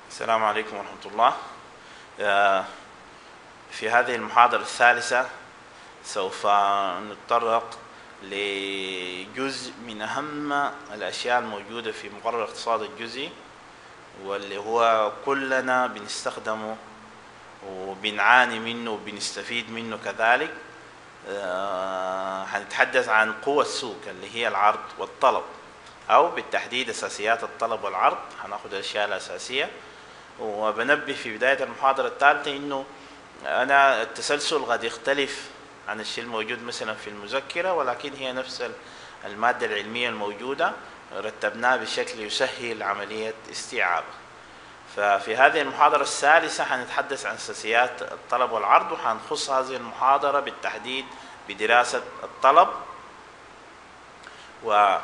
السلام عليكم ورحمة الله آه، في هذه المحاضرة الثالثة سوف نتطرق لجزء من أهم الأشياء الموجودة في مقرر الاقتصاد الجزئي واللي هو كلنا بنستخدمه وبنعاني منه وبنستفيد منه كذلك آه، هنتحدث عن قوى السوق اللي هي العرض والطلب أو بالتحديد أساسيات الطلب والعرض هناخد الأشياء الأساسية وبنبه في بداية المحاضرة الثالثة إنه أنا التسلسل قد يختلف عن الشيء الموجود مثلا في المذكرة ولكن هي نفس المادة العلمية الموجودة رتبناها بشكل يسهل عملية استيعابها ففي هذه المحاضرة الثالثة حنتحدث عن أساسيات الطلب والعرض وحنخص هذه المحاضرة بالتحديد بدراسة الطلب و آه،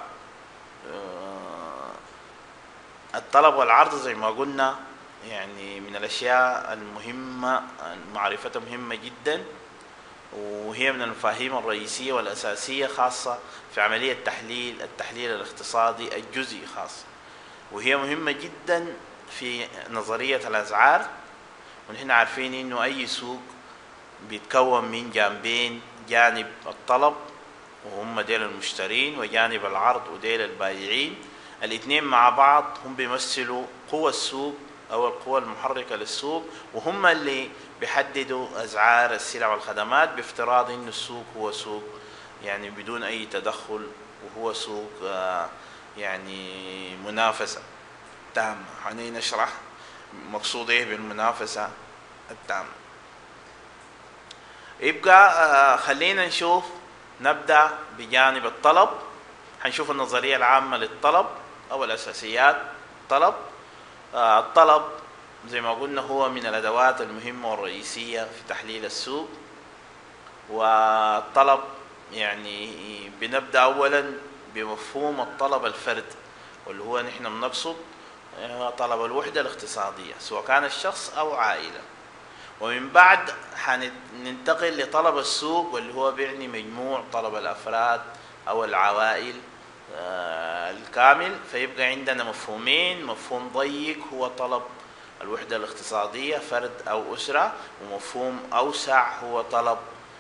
الطلب والعرض زي ما قلنا يعني من الأشياء المهمة معرفتها مهمة جدا وهي من المفاهيم الرئيسية والأساسية خاصة في عملية تحليل التحليل الاقتصادي الجزئي خاصة وهي مهمة جدا في نظرية الأسعار ونحن عارفين إنه أي سوق بيتكون من جانبين جانب الطلب وهم ديل المشترين وجانب العرض وديل البائعين الاثنين مع بعض هم بيمثلوا قوى السوق او القوى المحركه للسوق وهم اللي بيحددوا اسعار السلع والخدمات بافتراض ان السوق هو سوق يعني بدون اي تدخل وهو سوق آه، يعني منافسه تامه هني نشرح مقصود ايه بالمنافسه التامه يبقى آه، خلينا نشوف نبدا بجانب الطلب هنشوف النظريه العامه للطلب او الاساسيات الطلب آه، الطلب زي ما قلنا هو من الادوات المهمه والرئيسيه في تحليل السوق والطلب يعني بنبدا اولا بمفهوم الطلب الفرد واللي هو نحن بنقصد آه، طلب الوحده الاقتصاديه سواء كان الشخص او عائله ومن بعد حننتقل لطلب السوق واللي هو بيعني مجموع طلب الافراد او العوائل آه، الكامل فيبقى عندنا مفهومين مفهوم ضيق هو طلب الوحدة الاقتصادية فرد أو أسرة ومفهوم أوسع هو طلب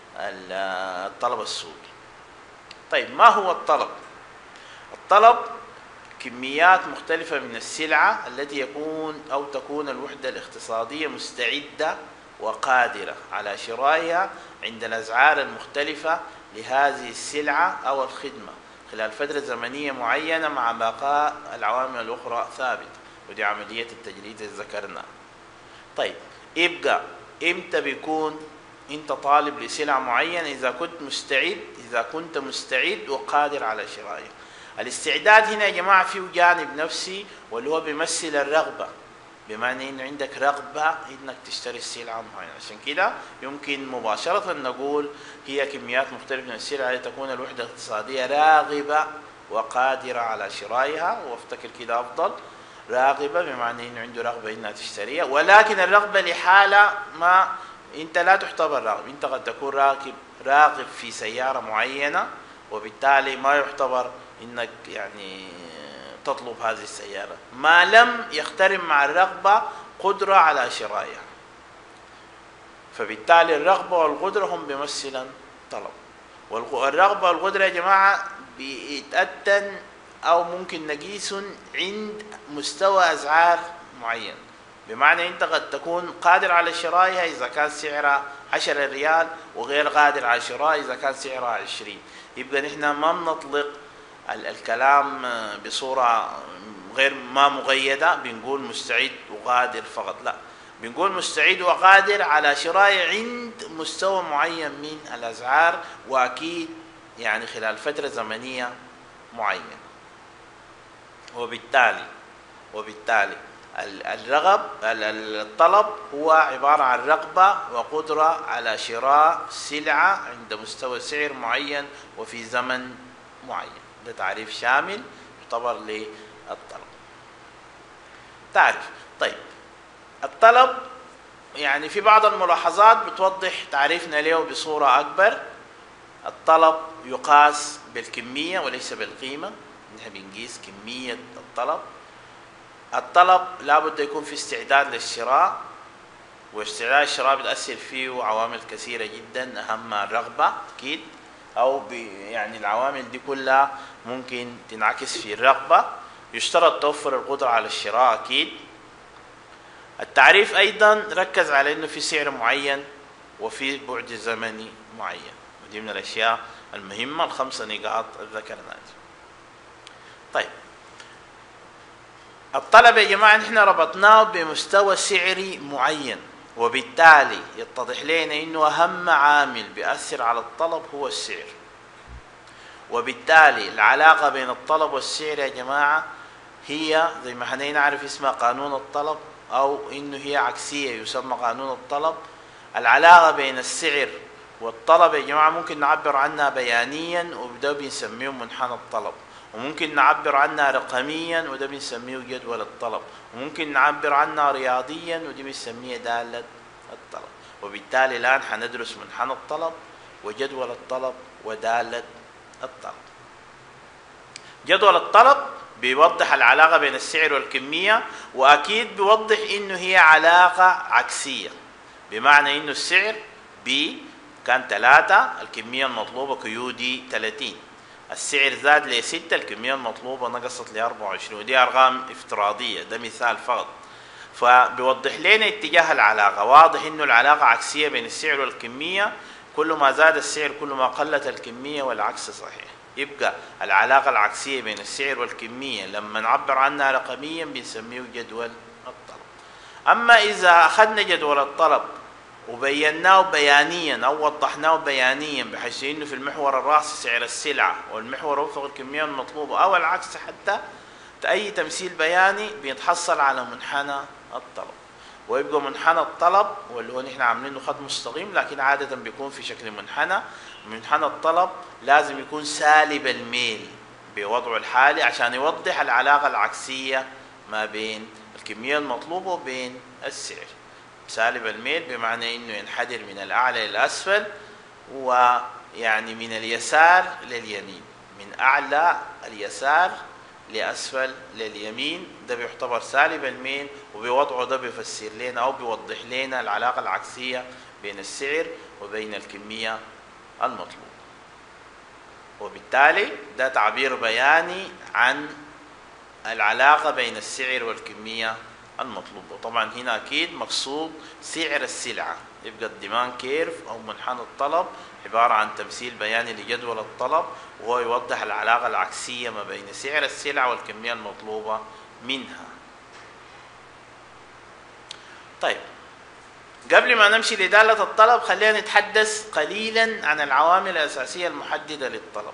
الطلب السوقي طيب ما هو الطلب الطلب كميات مختلفة من السلعة التي يكون أو تكون الوحدة الاقتصادية مستعدة وقادرة على شرائها عند الأسعار المختلفة لهذه السلعة أو الخدمة خلال فترة زمنية معينة مع بقاء العوامل الأخرى ثابتة ودي عملية التجريد اللي ذكرناها طيب يبقى امتى بيكون انت طالب لسلعة معينة اذا كنت مستعد اذا كنت مستعد وقادر على شرائها الاستعداد هنا يا جماعة فيه جانب نفسي واللي هو بيمثل الرغبة بمعنى انه عندك رغبة انك تشتري السلعة معينة عشان كده يمكن مباشرة نقول هي كميات مختلفة من السلع التي تكون الوحدة الاقتصادية راغبة وقادرة على شرائها وافتكر كده افضل راغبة بمعنى انه عنده رغبة انها تشتريها ولكن الرغبة لحالة ما انت لا تعتبر راغب انت قد تكون راغب راغب في سيارة معينة وبالتالي ما يعتبر انك يعني تطلب هذه السيارة ما لم يخترم مع الرغبة قدرة على شرائها فبالتالي الرغبة والقدرة هم بيمثلا طلب والرغبة والقدرة يا جماعة بيتأتن أو ممكن نقيس عند مستوى أسعار معين بمعنى أنت قد تكون قادر على شرائها إذا كان سعرها 10 ريال وغير قادر على شرائها إذا كان سعرها 20 يبقى نحن ما بنطلق الكلام بصورة غير ما مقيدة بنقول مستعد وقادر فقط لا بنقول مستعد وقادر على شراء عند مستوى معين من الأسعار وأكيد يعني خلال فترة زمنية معينة وبالتالي وبالتالي الرغب الطلب هو عبارة عن رغبة وقدرة على شراء سلعة عند مستوى سعر معين وفي زمن معين ده تعريف شامل يعتبر للطلب تعرف طيب الطلب يعني في بعض الملاحظات بتوضح تعريفنا له بصورة أكبر الطلب يقاس بالكمية وليس بالقيمة نحن بنقيس كمية الطلب الطلب لابد يكون في استعداد للشراء واستعداد الشراء بتأثر فيه عوامل كثيرة جدا أهمها الرغبة أكيد أو يعني العوامل دي كلها ممكن تنعكس في الرغبة يشترط توفر القدرة على الشراء أكيد التعريف أيضا ركز على أنه في سعر معين وفي بعد زمني معين ودي من الأشياء المهمة الخمسة نقاط ذكرناها طيب الطلب يا جماعة نحن ربطناه بمستوى سعري معين وبالتالي يتضح لنا انه اهم عامل بيأثر على الطلب هو السعر وبالتالي العلاقة بين الطلب والسعر يا جماعة هي زي ما احنا نعرف اسمها قانون الطلب او انه هي عكسية يسمى قانون الطلب العلاقة بين السعر والطلب يا جماعة ممكن نعبر عنها بيانيا وده بنسميه منحنى الطلب وممكن نعبر عنها رقميا وده بنسميه جدول الطلب وممكن نعبر عنها رياضيا ودي بنسميها دالة الطلب وبالتالي الآن حندرس منحنى الطلب وجدول الطلب ودالة الطلب جدول الطلب بيوضح العلاقة بين السعر والكمية وأكيد بيوضح إنه هي علاقة عكسية بمعنى إنه السعر ب كان ثلاثة الكمية المطلوبة كيو دي 30 السعر زاد ل 6 الكمية المطلوبة نقصت ل 24 ودي أرقام افتراضية ده مثال فقط فبيوضح لنا اتجاه العلاقة واضح انه العلاقة عكسية بين السعر والكمية كل ما زاد السعر كل ما قلت الكمية والعكس صحيح يبقى العلاقة العكسية بين السعر والكمية لما نعبر عنها رقميا بنسميه جدول الطلب أما إذا أخذنا جدول الطلب وبيناه بيانيا او وضحناه بيانيا بحيث انه في المحور الراسي سعر السلعه والمحور وفق الكميه المطلوبه او العكس حتى اي تمثيل بياني بيتحصل على منحنى الطلب ويبقى منحنى الطلب واللي هو نحن عاملينه خط مستقيم لكن عاده بيكون في شكل منحنى منحنى الطلب لازم يكون سالب الميل بوضعه الحالي عشان يوضح العلاقه العكسيه ما بين الكميه المطلوبه وبين السعر سالب الميل بمعنى انه ينحدر من الاعلى الى الاسفل ويعني من اليسار لليمين من اعلى اليسار لاسفل لليمين ده بيعتبر سالب الميل وبوضعه ده بيفسر لنا او بيوضح لنا العلاقه العكسيه بين السعر وبين الكميه المطلوبه وبالتالي ده تعبير بياني عن العلاقه بين السعر والكميه المطلوب وطبعا هنا اكيد مقصود سعر السلعه يبقى الديمان كيرف او منحنى الطلب عباره عن تمثيل بياني لجدول الطلب وهو يوضح العلاقه العكسيه ما بين سعر السلعه والكميه المطلوبه منها طيب قبل ما نمشي لدالة الطلب خلينا نتحدث قليلا عن العوامل الأساسية المحددة للطلب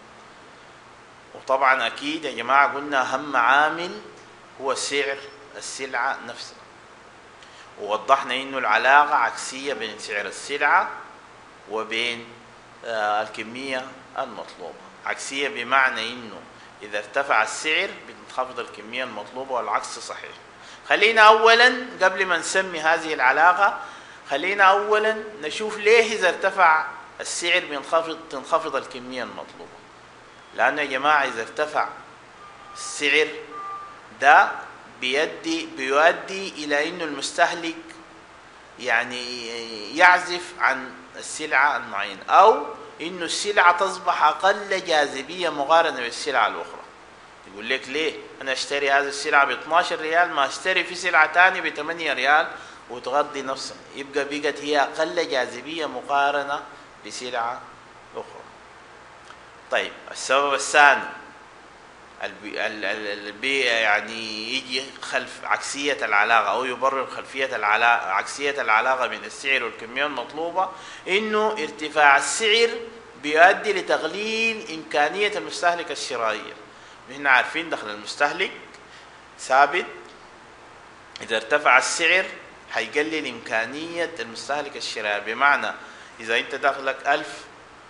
وطبعا أكيد يا جماعة قلنا أهم عامل هو سعر السلعة نفسها ووضحنا انه العلاقة عكسية بين سعر السلعة وبين آه الكمية المطلوبة عكسية بمعنى انه اذا ارتفع السعر بتنخفض الكمية المطلوبة والعكس صحيح خلينا اولا قبل ما نسمي هذه العلاقة خلينا اولا نشوف ليه اذا ارتفع السعر بينخفض تنخفض الكمية المطلوبة لانه يا جماعة اذا ارتفع السعر ده بيدي بيؤدي الى انه المستهلك يعني يعزف عن السلعه المعينه او انه السلعه تصبح اقل جاذبيه مقارنه بالسلعه الاخرى يقول لك ليه انا اشتري هذه السلعه ب 12 ريال ما اشتري في سلعه ثانيه ب 8 ريال وتغطي نفسها يبقى بقت هي اقل جاذبيه مقارنه بسلعه اخرى طيب السبب الثاني البي يعني يجي خلف عكسية العلاقة أو يبرر خلفية العلاقة عكسية العلاقة بين السعر والكمية المطلوبة إنه ارتفاع السعر بيؤدي لتقليل إمكانية المستهلك الشرائية نحن عارفين دخل المستهلك ثابت إذا ارتفع السعر حيقلل إمكانية المستهلك الشرائي بمعنى إذا أنت دخلك ألف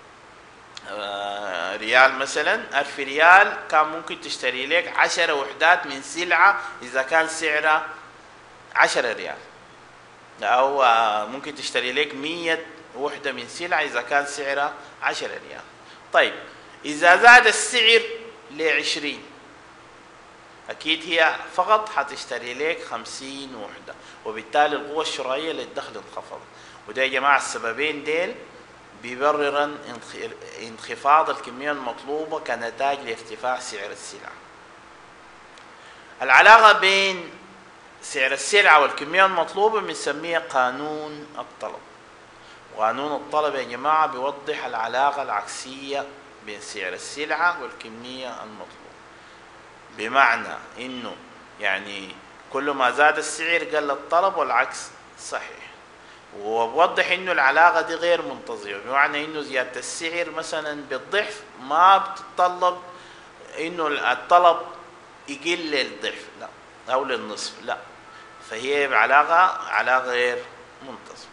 آه، ريال مثلا ألف ريال كان ممكن تشتري لك عشرة وحدات من سلعة إذا كان سعرها عشرة ريال أو آه، ممكن تشتري لك مية وحدة من سلعة إذا كان سعرها عشرة ريال طيب إذا زاد السعر لعشرين أكيد هي فقط حتشتري لك خمسين وحدة وبالتالي القوة الشرائية للدخل انخفض وده يا جماعة السببين ديل بيبررا انخفاض الكمية المطلوبة كنتاج لارتفاع سعر السلعة العلاقة بين سعر السلعة والكمية المطلوبة بنسميها قانون الطلب قانون الطلب يا جماعة بيوضح العلاقة العكسية بين سعر السلعة والكمية المطلوبة بمعنى انه يعني كل ما زاد السعر قل الطلب والعكس صحيح وبوضح انه العلاقه دي غير منتظمه بمعنى انه زياده السعر مثلا بالضعف ما بتتطلب انه الطلب يقل للضعف لا او للنصف لا فهي علاقه علاقه غير منتظمه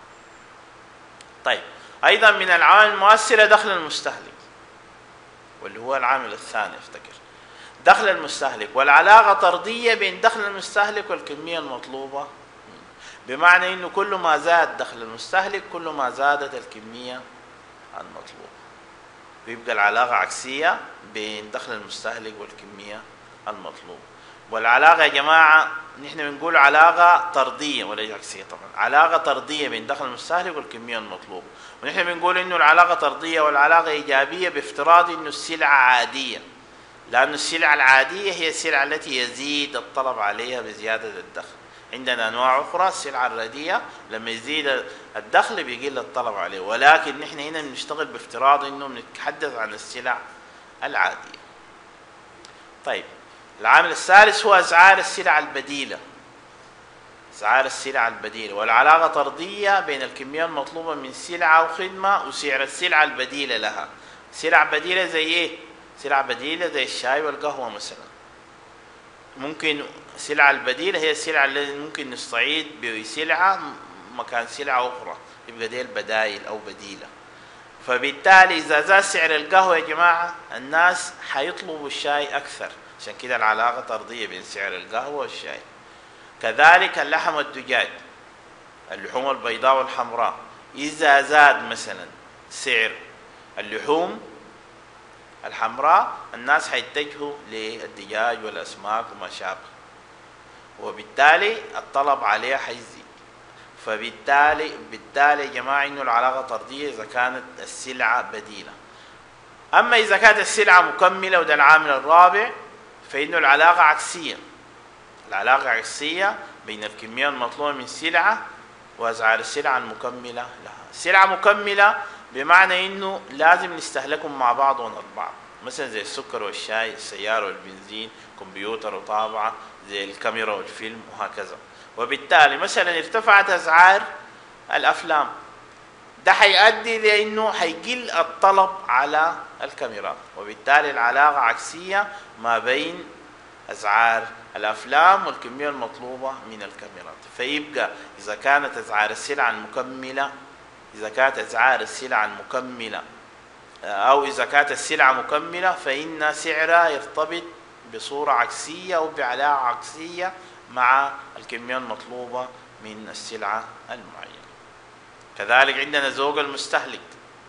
طيب ايضا من العوامل المؤثره دخل المستهلك واللي هو العامل الثاني افتكر دخل المستهلك والعلاقه طرديه بين دخل المستهلك والكميه المطلوبه بمعنى انه كل ما زاد دخل المستهلك كل ما زادت الكميه المطلوبه ويبقى العلاقه عكسيه بين دخل المستهلك والكميه المطلوبه والعلاقه يا جماعه نحن بنقول علاقه طرديه ولا عكسيه طبعا علاقه طرديه بين دخل المستهلك والكميه المطلوبه ونحن بنقول انه العلاقه طرديه والعلاقه ايجابيه بافتراض انه السلعه عاديه لأن السلع العادية هي السلع التي يزيد الطلب عليها بزيادة الدخل عندنا أنواع أخرى السلعة الرديئة لما يزيد الدخل بيقل الطلب عليه ولكن نحن هنا بنشتغل بافتراض أنه بنتحدث عن السلع العادية طيب العامل الثالث هو أسعار السلع البديلة أسعار السلع البديلة والعلاقة طردية بين الكمية المطلوبة من سلعة أو خدمة وسعر السلعة البديلة لها سلع بديلة زي إيه؟ سلع بديلة زي الشاي والقهوة مثلا ممكن السلعة البديلة هي السلعة التي ممكن نستعيد بسلعة مكان سلعة أخرى يبقى دي البدائل أو بديلة فبالتالي إذا زاد سعر القهوة يا جماعة الناس حيطلبوا الشاي أكثر عشان كده العلاقة طردية بين سعر القهوة والشاي كذلك اللحم والدجاج اللحوم البيضاء والحمراء إذا زاد مثلا سعر اللحوم الحمراء الناس حيتجهوا للدجاج والاسماك وما شابه وبالتالي الطلب عليها حيزيد فبالتالي بالتالي يا جماعه انه العلاقه طرديه اذا كانت السلعه بديله اما اذا كانت السلعه مكمله وده العامل الرابع فانه العلاقه عكسيه العلاقه عكسيه بين الكميه المطلوبه من سلعه واسعار السلعه المكمله لها سلعه مكمله بمعنى انه لازم نستهلكهم مع بعض ونطبع مثلا زي السكر والشاي السيارة والبنزين كمبيوتر وطابعة زي الكاميرا والفيلم وهكذا وبالتالي مثلا ارتفعت اسعار الافلام ده حيؤدي لانه حيقل الطلب على الكاميرات وبالتالي العلاقة عكسية ما بين اسعار الافلام والكمية المطلوبة من الكاميرات فيبقى اذا كانت اسعار السلع المكملة إذا كانت أسعار السلع المكملة أو إذا كانت السلعة مكملة فإن سعرها يرتبط بصورة عكسية أو بعلاقة عكسية مع الكمية المطلوبة من السلعة المعينة كذلك عندنا زوج المستهلك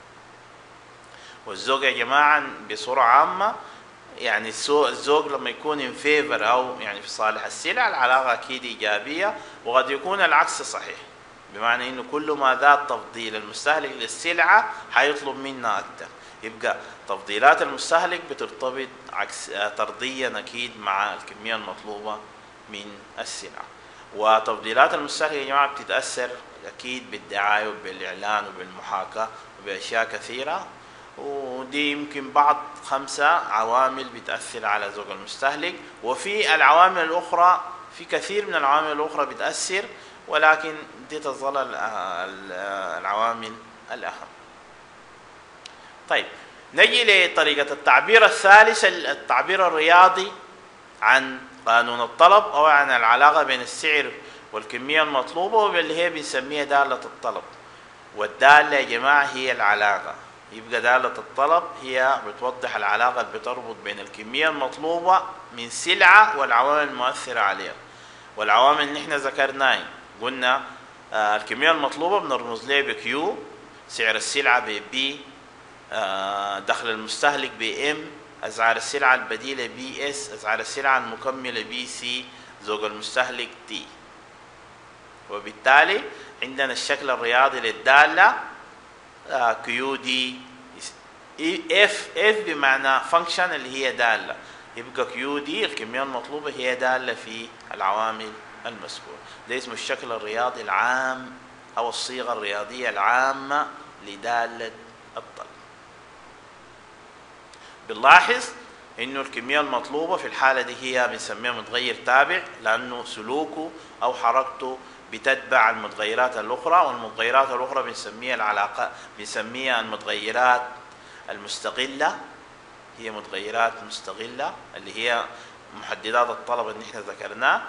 والزوج يا جماعة بصورة عامة يعني الزوج لما يكون ان فيفر او يعني في صالح السلع العلاقه اكيد ايجابيه وقد يكون العكس صحيح بمعنى انه كل ما زاد تفضيل المستهلك للسلعه حيطلب منا اكثر يبقى تفضيلات المستهلك بترتبط عكس طرديا اكيد مع الكميه المطلوبه من السلعه وتفضيلات المستهلك يا جماعه بتتاثر اكيد بالدعايه وبالاعلان وبالمحاكاه وباشياء كثيره ودي يمكن بعض خمسه عوامل بتاثر على ذوق المستهلك وفي العوامل الاخرى في كثير من العوامل الاخرى بتاثر ولكن دي تظل العوامل الأهم طيب نجي لطريقة التعبير الثالث التعبير الرياضي عن قانون الطلب أو عن العلاقة بين السعر والكمية المطلوبة واللي هي بنسميها دالة الطلب والدالة يا جماعة هي العلاقة يبقى دالة الطلب هي بتوضح العلاقة اللي بتربط بين الكمية المطلوبة من سلعة والعوامل المؤثرة عليها والعوامل اللي احنا ذكرناها قلنا آه الكمية المطلوبة بنرمز لها بكيو سعر السلعة ببي آه دخل المستهلك بام أسعار السلعة البديلة بي اس أسعار السلعة المكملة بي سي زوج المستهلك تي وبالتالي عندنا الشكل الرياضي للدالة كيو دي اف اف بمعنى فانكشن اللي هي دالة يبقى كيو دي الكمية المطلوبة هي دالة في العوامل المذكورة ده اسمه الشكل الرياضي العام أو الصيغة الرياضية العامة لدالة الطلب بنلاحظ انه الكميه المطلوبه في الحاله دي هي بنسميها متغير تابع لانه سلوكه او حركته بتتبع المتغيرات الاخرى والمتغيرات الاخرى بنسميها العلاقه بنسميها المتغيرات المستقله هي متغيرات مستقله اللي هي محددات الطلب اللي احنا ذكرناه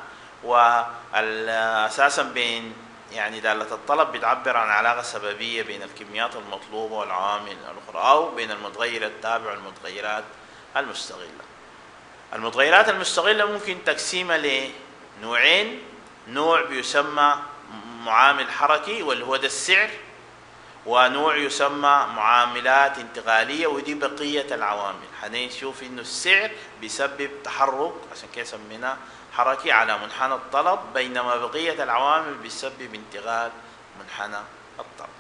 واساسا بين يعني دالة الطلب بتعبر عن علاقة سببية بين الكميات المطلوبة والعوامل الأخرى أو بين المتغير التابع والمتغيرات المستغلة المتغيرات المستغلة ممكن تقسيمها لنوعين نوع بيسمى معامل حركي واللي هو ده السعر ونوع يسمى معاملات انتقالية ودي بقية العوامل حنشوف انه السعر بيسبب تحرك عشان كده سميناه حركي على منحنى الطلب بينما بقية العوامل بيسبب انتقال منحنى الطلب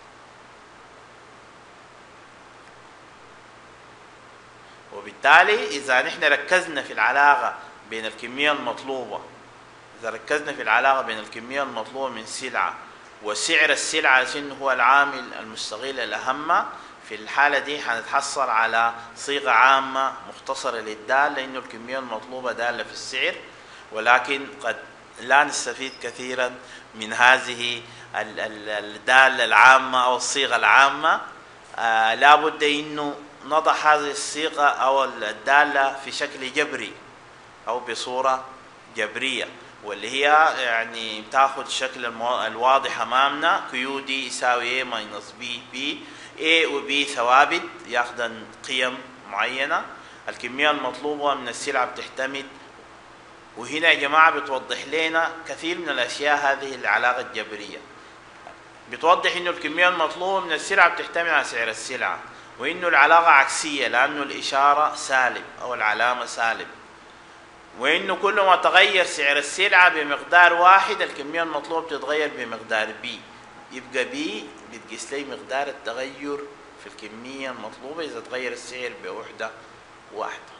وبالتالي إذا نحن ركزنا في العلاقة بين الكمية المطلوبة إذا ركزنا في العلاقة بين الكمية المطلوبة من سلعة وسعر السلعة شنو هو العامل المستغل الأهم في الحالة دي حنتحصل على صيغة عامة مختصرة للدالة لأنه الكمية المطلوبة دالة في السعر ولكن قد لا نستفيد كثيرا من هذه الدالة العامة أو الصيغة العامة آه لابد أنه نضع هذه الصيغة أو الدالة في شكل جبري أو بصورة جبرية واللي هي يعني بتاخذ الشكل الواضح امامنا كيو دي يساوي A ماينس بي بي A و B ثوابت ياخذن قيم معينة الكمية المطلوبة من السلعة بتعتمد وهنا يا جماعة بتوضح لنا كثير من الأشياء هذه العلاقة الجبرية بتوضح إنه الكمية المطلوبة من السلعة بتعتمد على سعر السلعة وإنه العلاقة عكسية لأنه الإشارة سالب أو العلامة سالب وإنه كل ما تغير سعر السلعة بمقدار واحد الكمية المطلوبة بتتغير بمقدار بي يبقى بي بتقيس لي مقدار التغير في الكمية المطلوبة إذا تغير السعر بوحدة واحدة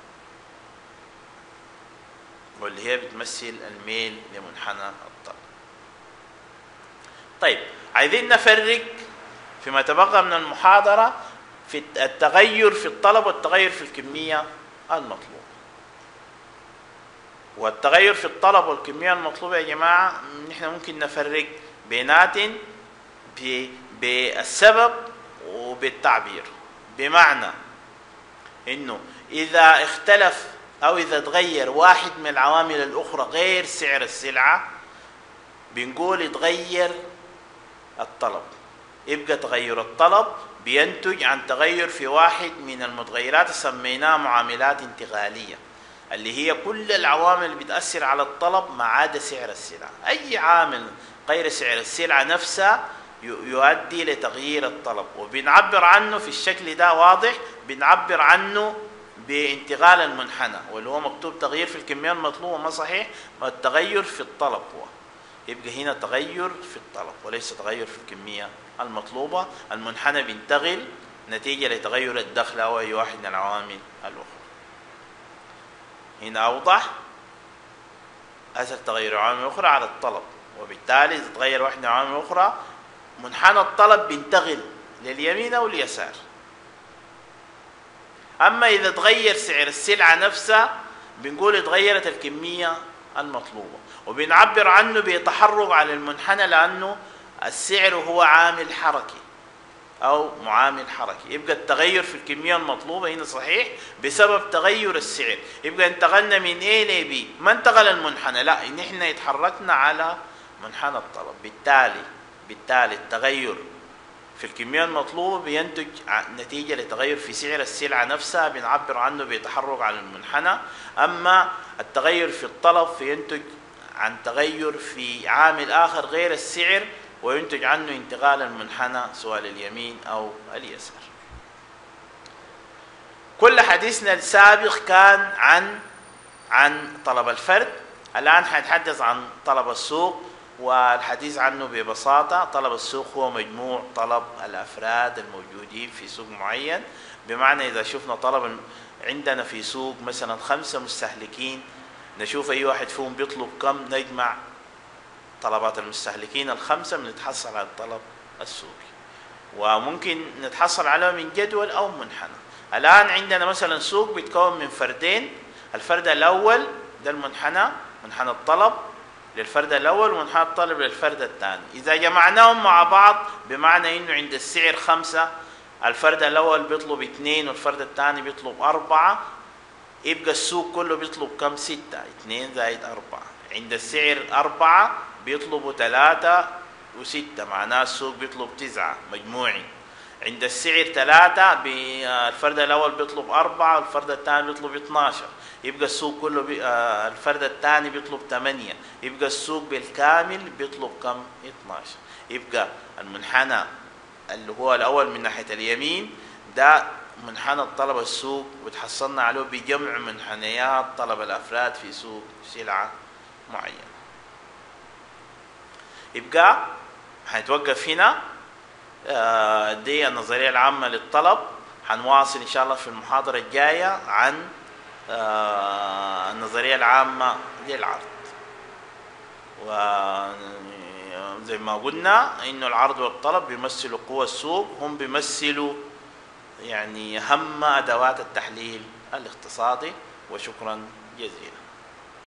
واللي هي بتمثل الميل لمنحنى الطلب طيب عايزين نفرق فيما تبقى من المحاضرة في التغير في الطلب والتغير في الكمية المطلوبة والتغير في الطلب والكمية المطلوبة يا جماعة نحن ممكن نفرق بينات بالسبب وبالتعبير بمعنى انه اذا اختلف او اذا تغير واحد من العوامل الاخرى غير سعر السلعة بنقول يتغير الطلب يبقى تغير الطلب بينتج عن تغير في واحد من المتغيرات اللي سميناها معاملات انتقاليه اللي هي كل العوامل اللي بتأثر على الطلب ما عدا سعر السلعة أي عامل غير سعر السلعة نفسها يؤدي لتغيير الطلب وبنعبر عنه في الشكل ده واضح بنعبر عنه بانتقال المنحنى واللي هو مكتوب تغيير في الكمية المطلوبة ما صحيح التغير في الطلب هو يبقى هنا تغير في الطلب وليس تغير في الكمية المطلوبة المنحنى بينتقل نتيجة لتغير الدخل أو أي واحد من العوامل الأخرى هنا أوضح أثر تغير عوامل أخرى على الطلب وبالتالي إذا تغير واحدة من العوامل الأخرى منحنى الطلب بينتقل لليمين أو اليسار أما إذا تغير سعر السلعة نفسها بنقول اتغيرت الكمية المطلوبة وبنعبر عنه بتحرك على المنحنى لأنه السعر هو عامل حركي أو معامل حركي يبقى التغير في الكمية المطلوبة هنا صحيح بسبب تغير السعر يبقى انتقلنا من A ل B ما انتقل المنحنى لا نحن اتحركنا على منحنى الطلب بالتالي بالتالي التغير في الكمية المطلوبة بينتج نتيجة لتغير في سعر السلعة نفسها بنعبر عنه بتحرك على المنحنى أما التغير في الطلب فينتج عن تغير في عامل آخر غير السعر وينتج عنه انتقال المنحنى سواء لليمين أو اليسار كل حديثنا السابق كان عن عن طلب الفرد الآن حنتحدث عن طلب السوق والحديث عنه ببساطة طلب السوق هو مجموع طلب الأفراد الموجودين في سوق معين بمعنى إذا شفنا طلب عندنا في سوق مثلا خمسة مستهلكين نشوف أي واحد فيهم بيطلب كم نجمع طلبات المستهلكين الخمسة بنتحصل على الطلب السوقي وممكن نتحصل عليه من جدول أو منحنى الآن عندنا مثلا سوق بيتكون من فردين الفرد الأول ده المنحنى منحنى الطلب للفرد الأول ومنحنى الطلب للفرد الثاني إذا جمعناهم مع بعض بمعنى إنه عند السعر خمسة الفرد الأول بيطلب اثنين والفرد الثاني بيطلب أربعة يبقى السوق كله بيطلب كم ستة اثنين زائد أربعة عند السعر أربعة بيطلبوا ثلاثة وستة معناه السوق بيطلب تسعة مجموعي عند السعر ثلاثة الفرد الأول بيطلب أربعة والفرد الثاني بيطلب 12 يبقى السوق كله بي... آه الفرد الثاني بيطلب 8 يبقى السوق بالكامل بيطلب كم 12 يبقى المنحنى اللي هو الأول من ناحية اليمين ده منحنى الطلب السوق وتحصلنا عليه بجمع منحنيات طلب الأفراد في سوق سلعة معينة يبقى هنتوقف هنا آه دي النظرية العامة للطلب هنواصل إن شاء الله في المحاضرة الجاية عن آه النظرية العامة للعرض وزي ما قلنا إنه العرض والطلب بيمثلوا قوى السوق هم بيمثلوا يعني أهم أدوات التحليل الاقتصادي وشكرا جزيلا